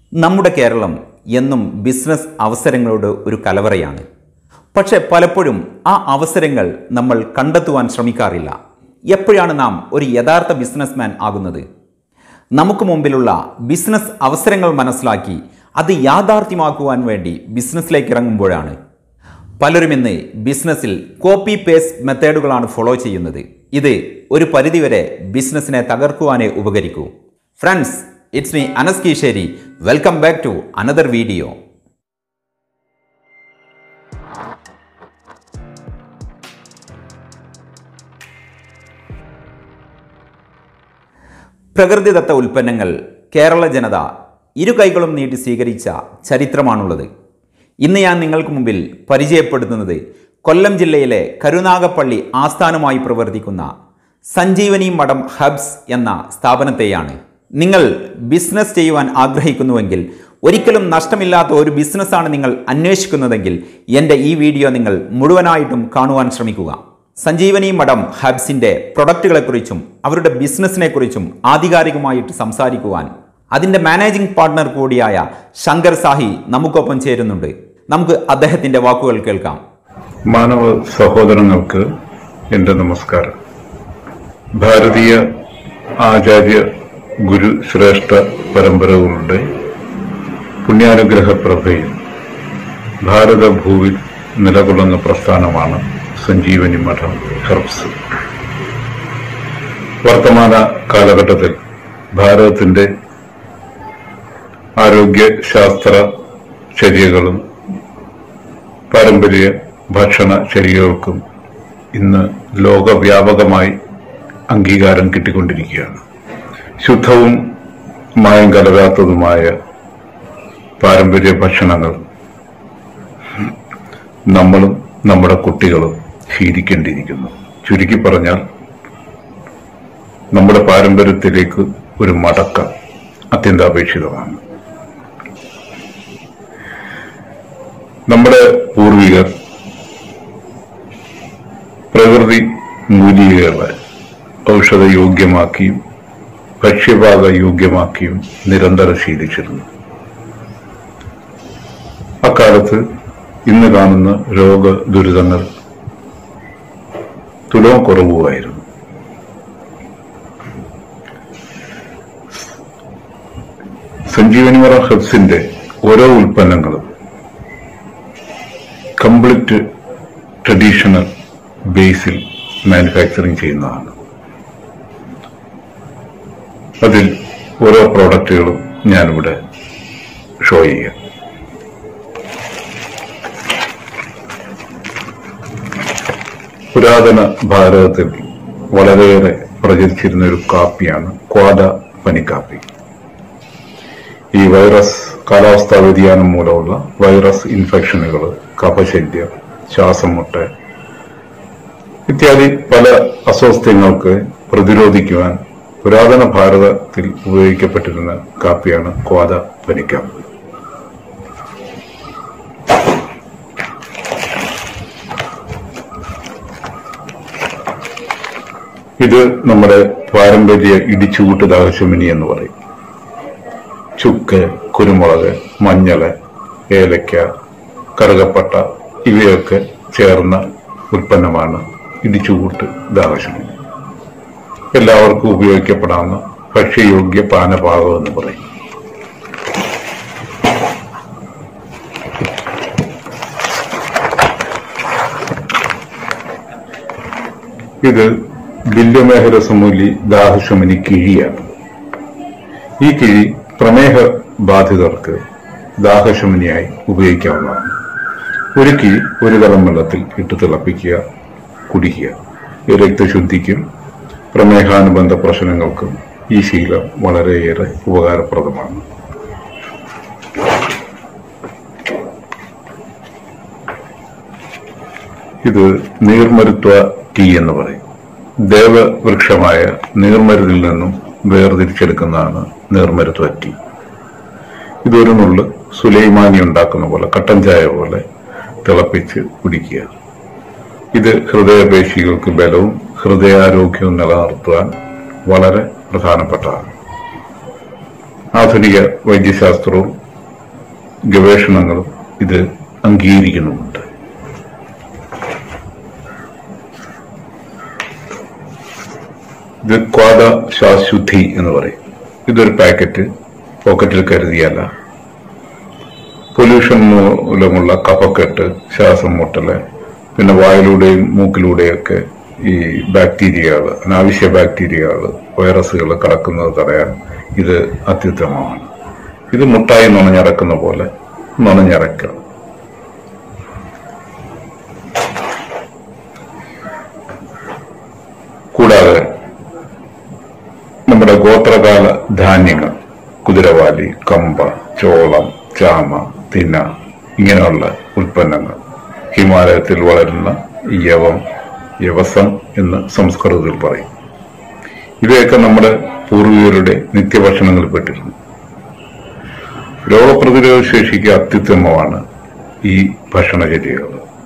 നമ്മുടെ കേരളം എന്നും ബിസിനസ് അവസരങ്ങളുടെ ഒരു കലവറയാണ് പക്ഷെ പലപ്പോഴും ആ അവസരങ്ങൾ നമ്മൾ കണ്ടെത്തുവാൻ ശ്രമിക്കാറില്ല എപ്പോഴാണ് നാം ഒരു യഥാർത്ഥ ബിസിനസ്മാൻ ആകുന്നത് നമുക്ക് മുമ്പിലുള്ള ബിസിനസ് അവസരങ്ങൾ മനസ്സിലാക്കി അത് യാഥാർത്ഥ്യമാക്കുവാൻ വേണ്ടി ബിസിനസ്സിലേക്ക് ഇറങ്ങുമ്പോഴാണ് പലരും ഇന്ന് ബിസിനസ്സിൽ കോപ്പി പേസ്റ്റ് മെത്തേഡുകളാണ് ഫോളോ ചെയ്യുന്നത് ഇത് ഒരു പരിധിവരെ ബിസിനസ്സിനെ തകർക്കുവാനേ ഉപകരിക്കൂ friends it's me Anas Keesseri welcome back to another video പ്രകൃതിദത്ത ഉൽപ്പന്നങ്ങൾ കേരള ജനത ഇരു കൈകളും നീട്ടി സ്വീകരിച്ച ചരിത്രമാണുള്ളത് ഇന്ന് ഞാൻ നിങ്ങൾക്ക് മുമ്പിൽ പരിചയപ്പെടുത്തുന്നത് കൊല്ലം ജില്ലയിലെ കരുനാഗപ്പള്ളി ആസ്ഥാനമായി പ്രവർത്തിക്കുന്ന സഞ്ജീവനി മഠം ഹബ്സ് എന്ന സ്ഥാപനത്തെയാണ് നിങ്ങൾ ബിസിനസ് ചെയ്യുവാൻ ആഗ്രഹിക്കുന്നുവെങ്കിൽ ഒരിക്കലും നഷ്ടമില്ലാത്ത ഒരു ബിസിനസ്സാണ് നിങ്ങൾ അന്വേഷിക്കുന്നതെങ്കിൽ എൻ്റെ ഈ വീഡിയോ നിങ്ങൾ മുഴുവനായിട്ടും കാണുവാൻ ശ്രമിക്കുക സഞ്ജീവനി മഠം ഹബ്സിൻ്റെ പ്രൊഡക്റ്റുകളെക്കുറിച്ചും അവരുടെ ബിസിനസ്സിനെക്കുറിച്ചും ആധികാരികമായിട്ട് സംസാരിക്കുവാൻ അതിൻ്റെ മാനേജിംഗ് പാർട്ട്ണർ കൂടിയായ ശങ്കർ സാഹി നമുക്കൊപ്പം ചേരുന്നുണ്ട് നമുക്ക് അദ്ദേഹത്തിൻ്റെ വാക്കുകൾ കേൾക്കാം മാനവ സഹോദരങ്ങൾക്ക് എന്റെ നമസ്കാരം ഭാരതീയ ആചാര്യ ഗുരു ശ്രേഷ്ഠ പരമ്പരകളുടെ പുണ്യാനുഗ്രഹ പ്രഭയിൽ ഭാരതഭൂവിൽ നിലകൊള്ളുന്ന പ്രസ്ഥാനമാണ് സഞ്ജീവനി മഠം ഹെർബ്സ് വർത്തമാന കാലഘട്ടത്തിൽ ഭാരതത്തിന്റെ ആരോഗ്യശാസ്ത്ര ചര്യകളും പാരമ്പര്യ ഭക്ഷണ ചര്യകൾക്കും ഇന്ന് ലോകവ്യാപകമായി അംഗീകാരം കിട്ടിക്കൊണ്ടിരിക്കുകയാണ് ശുദ്ധവും മായം കലരാത്തതുമായ പാരമ്പര്യ ഭക്ഷണങ്ങൾ നമ്മളും നമ്മുടെ കുട്ടികളും ശീലിക്കേണ്ടിയിരിക്കുന്നു ചുരുക്കി പറഞ്ഞാൽ നമ്മുടെ പാരമ്പര്യത്തിലേക്ക് ഒരു മടക്കം അത്യന്താപേക്ഷിതമാണ് നമ്മുടെ പൂർവികർ പ്രകൃതി മൂലികകളെ ഔഷധയോഗ്യമാക്കിയും ഭക്ഷ്യപാക യോഗ്യമാക്കിയും നിരന്തരം ശീലിച്ചിരുന്നു അക്കാലത്ത് ഇന്ന് കാണുന്ന രോഗ ദുരിതങ്ങൾ തുലവും കുറവുമായിരുന്നു സഞ്ജീവനിമറ ഹെബ്സിന്റെ ഓരോ ഉൽപ്പന്നങ്ങളും കംപ്ലീറ്റ് ട്രഡീഷണൽ ബേസിൽ മാനുഫാക്ചറിങ് ചെയ്യുന്നതാണ് അതിൽ ഓരോ പ്രോഡക്റ്റുകളും ഞാനിവിടെ ഷോ ചെയ്യാം പുരാതന ഭാരതത്തിൽ വളരെയേറെ പ്രചരിച്ചിരുന്ന ഒരു കാപ്പിയാണ് ക്വാഡ പനിക്കാപ്പി ഈ വൈറസ് കാലാവസ്ഥാ വ്യതിയാനം മൂലമുള്ള വൈറസ് ഇൻഫെക്ഷനുകൾ കഫശല്യം ശ്വാസം മുട്ട് ഇത്യാദി പല അസ്വസ്ഥ്യങ്ങൾക്ക് പ്രതിരോധിക്കുവാൻ പുരാതന ഭാരതത്തിൽ ഉപയോഗിക്കപ്പെട്ടിരുന്ന കാപ്പിയാണ് ക്വാദ പനിക്കാപ്പി ഇത് നമ്മുടെ പാരമ്പര്യ ഇടിച്ചുകൂട്ട് ദാഹശമിനി എന്ന് പറയും ചുക്ക് കുരുമുളക് മഞ്ഞള് ഏലക്ക കറുകപ്പട്ട ഇവയൊക്കെ ചേർന്ന ഉൽപ്പന്നമാണ് ഇടിച്ചുകൂട്ട് ദാഹശമിനി എല്ലാവർക്കും ഉപയോഗിക്കപ്പെടാവുന്ന ഭക്ഷ്യയോഗ്യ പാനപാകം എന്ന് പറയും ഇത് ബില്ലുമേഹര സമൂലി ദാഹശമനി കിഴിയാണ് ഈ കിഴി പ്രമേഹ ബാധിതർക്ക് ദാഹശമനിയായി ഉപയോഗിക്കാവുന്നതാണ് ഒരു കിഴി ഒരു കളം വെള്ളത്തിൽ ഇട്ട് തിളപ്പിക്കുക കുടിക്കുക ഈ രക്തശുദ്ധിക്കും പ്രമേഹാനുബന്ധ പ്രശ്നങ്ങൾക്കും ഈ ശീലം വളരെയേറെ ഉപകാരപ്രദമാണ് ഇത് നീർമരുത്വ ടീ എന്ന് പറയും ദേവവൃക്ഷമായ നീർമരുതിൽ നിന്നും വേർതിരിച്ചെടുക്കുന്നതാണ് നീർമരുത്വ ടീ ഇതൊരു നുള്ള് സുലൈമാനി ഉണ്ടാക്കുന്ന പോലെ കട്ടൻ ചായ പോലെ തിളപ്പിച്ച് കുടിക്കുക ഇത് ഹൃദയപേശികൾക്ക് ബലവും ഹൃദയാരോഗ്യവും നിലനിർത്തുവാൻ വളരെ പ്രധാനപ്പെട്ടതാണ് ആധുനിക വൈദ്യശാസ്ത്രവും ഗവേഷണങ്ങളും ഇത് അംഗീകരിക്കുന്നുമുണ്ട് ഇത് ക്വാദ ശ്വാസശുദ്ധി എന്ന് പറയും ഇതൊരു പാക്കറ്റ് പോക്കറ്റിൽ കരുതിയല്ല പൊല്യൂഷൻ മൂലമുള്ള കഫക്കെട്ട് ശ്വാസം മുട്ടല് പിന്നെ വായിലൂടെയും മൂക്കിലൂടെയൊക്കെ ഈ ബാക്ടീരിയകൾ അനാവശ്യ ബാക്ടീരിയകൾ വൈറസുകൾ കടക്കുന്നത് തടയാൻ ഇത് അത്യുത്തമമാണ് ഇത് മുട്ടായി നുണഞ്ഞടക്കുന്ന പോലെ നുണഞ്ഞടക്കുക കൂടാതെ നമ്മുടെ ഗോത്രകാല ധാന്യങ്ങൾ കുതിരവാലി കമ്പ ചോളം ചാമ തിന്ന ഇങ്ങനെയുള്ള ഉൽപ്പന്നങ്ങൾ ഹിമാലയത്തിൽ വളരുന്ന യവം യവസം എന്ന് സംസ്കൃതത്തിൽ പറയും ഇവയൊക്കെ നമ്മുടെ പൂർവികരുടെ നിത്യഭക്ഷണങ്ങളിൽ പെട്ടിരുന്നു രോഗപ്രതിരോധ ശേഷിക്ക് അത്യുത്തമമാണ് ഈ ഭക്ഷണചര്യകൾ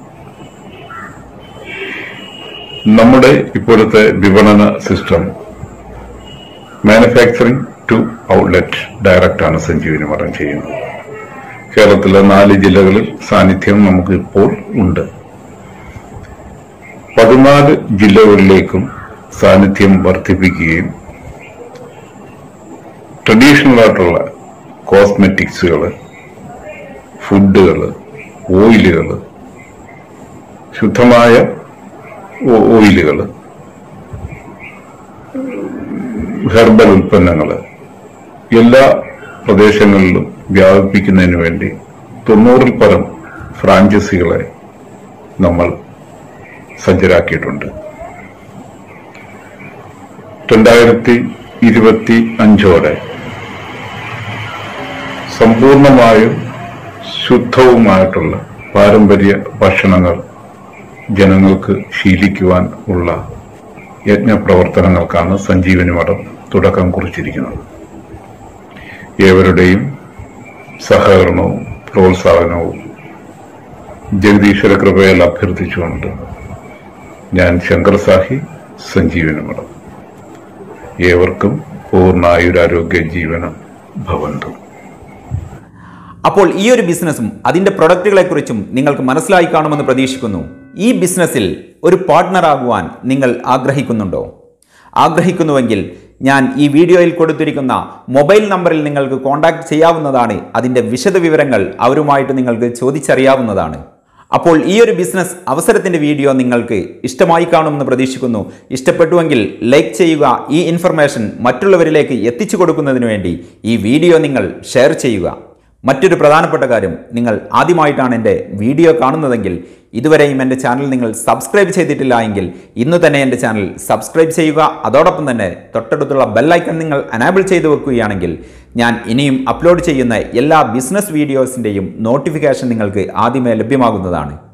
നമ്മുടെ ഇപ്പോഴത്തെ വിപണന system manufacturing to outlet direct ആണ് സഞ്ജീവനി മഠം ചെയ്യുന്നത് കേരളത്തിലെ നാല് ജില്ലകളിൽ സാന്നിധ്യം നമുക്ക് ഇപ്പോൾ ഉണ്ട് പതിനാല് ജില്ലകളിലേക്കും സാന്നിധ്യം വർദ്ധിപ്പിക്കുകയും ട്രഡീഷണൽ ആയിട്ടുള്ള കോസ്മെറ്റിക്സുകൾ ഫുഡുകൾ ഓയിലുകൾ ശുദ്ധമായ ഓയിലുകൾ ഹെർബൽ ഉൽപ്പന്നങ്ങൾ എല്ലാ പ്രദേശങ്ങളിലും വ്യാപിപ്പിക്കുന്നതിന് വേണ്ടി തൊണ്ണൂറിൽ പരം ഫ്രാഞ്ചൈസികളെ നമ്മൾ സജ്ജരാക്കിയിട്ടുണ്ട് രണ്ടായിരത്തി ഇരുപത്തി അഞ്ചോടെ സമ്പൂർണമായും ശുദ്ധവുമായിട്ടുള്ള പാരമ്പര്യ ഭക്ഷണങ്ങൾ ജനങ്ങൾക്ക് ശീലിക്കുവാൻ ഉള്ള യജ്ഞപ്രവർത്തനങ്ങൾക്കാണ് സഞ്ജീവനി മഠം തുടക്കം കുറിച്ചിരിക്കുന്നത് ഏവരുടെയും സഹകരണവും പ്രോത്സാഹനവും ജഗദീശ്വര കൃപയാൽ അഭ്യർത്ഥിച്ചുകൊണ്ട് ഞാൻ ശങ്കർ സാഹി സഞ്ജീവനി മഠം ഏവർക്കും പൂർണ്ണായുരാരോഗ്യ ജീവനം ഭവന്തു അപ്പോൾ ഈ ഒരു ബിസിനസ്സും അതിൻ്റെ പ്രൊഡക്റ്റുകളെക്കുറിച്ചും നിങ്ങൾക്ക് മനസ്സിലായി കാണുമെന്ന് പ്രതീക്ഷിക്കുന്നു ഈ ബിസിനസ്സിൽ ഒരു പാർട്ട്ണറാകുവാൻ നിങ്ങൾ ആഗ്രഹിക്കുന്നുണ്ടോ ആഗ്രഹിക്കുന്നുവെങ്കിൽ ഞാൻ ഈ വീഡിയോയിൽ കൊടുത്തിരിക്കുന്ന മൊബൈൽ നമ്പറിൽ നിങ്ങൾക്ക് കോൺടാക്ട് ചെയ്യാവുന്നതാണ് അതിൻ്റെ വിശദവിവരങ്ങൾ അവരുമായിട്ട് നിങ്ങൾക്ക് ചോദിച്ചറിയാവുന്നതാണ് അപ്പോൾ ഈ ഒരു ബിസിനസ് അവസരത്തിൻ്റെ വീഡിയോ നിങ്ങൾക്ക് ഇഷ്ടമായി കാണുമെന്ന് പ്രതീക്ഷിക്കുന്നു ഇഷ്ടപ്പെട്ടുവെങ്കിൽ ലൈക്ക് ചെയ്യുക ഈ ഇൻഫർമേഷൻ മറ്റുള്ളവരിലേക്ക് എത്തിച്ചു കൊടുക്കുന്നതിന് വേണ്ടി ഈ വീഡിയോ നിങ്ങൾ ഷെയർ ചെയ്യുക മറ്റൊരു പ്രധാനപ്പെട്ട കാര്യം നിങ്ങൾ ആദ്യമായിട്ടാണ് എൻ്റെ വീഡിയോ കാണുന്നതെങ്കിൽ ഇതുവരെയും എൻ്റെ ചാനൽ നിങ്ങൾ സബ്സ്ക്രൈബ് ചെയ്തിട്ടില്ല എങ്കിൽ ഇന്ന് തന്നെ എൻ്റെ ചാനൽ സബ്സ്ക്രൈബ് ചെയ്യുക അതോടൊപ്പം തന്നെ തൊട്ടടുത്തുള്ള ബെല്ലൈക്കൺ നിങ്ങൾ അനാബിൾ ചെയ്തു വെക്കുകയാണെങ്കിൽ ഞാൻ ഇനിയും അപ്ലോഡ് ചെയ്യുന്ന എല്ലാ ബിസിനസ് വീഡിയോസിൻ്റെയും നോട്ടിഫിക്കേഷൻ നിങ്ങൾക്ക് ആദ്യമേ ലഭ്യമാകുന്നതാണ്